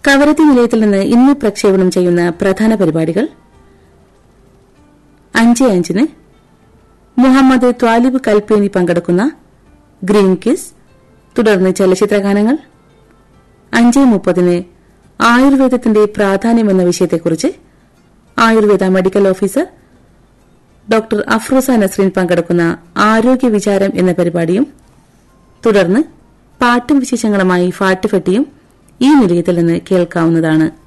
കവരത്തി നിലയത്തിൽ നിന്ന് ഇന്ന് പ്രക്ഷേപണം ചെയ്യുന്ന പ്രധാന പരിപാടികൾ അഞ്ച് അഞ്ചിന് മുഹമ്മദ് ത്വാലിബ് കൽപ്പേനി പങ്കെടുക്കുന്ന ഗ്രീൻ കിസ് തുടർന്ന് ചലച്ചിത്രഗാനങ്ങൾ അഞ്ച് മുപ്പതിന് ആയുർവേദത്തിന്റെ പ്രാധാന്യം എന്ന വിഷയത്തെക്കുറിച്ച് Ayurveda medical officer doctor Afrooza Nasreen പങ്കെടുക്കുന്ന ആരോഗ്യ വിചാരം എന്ന പരിപാടിയും തുടർന്ന് പാട്ടും വിശേഷങ്ങളുമായി ഫാട്ടുഫെട്ടിയും ഈ നിലയത്തിൽ നിന്ന് കേൾക്കാവുന്നതാണ്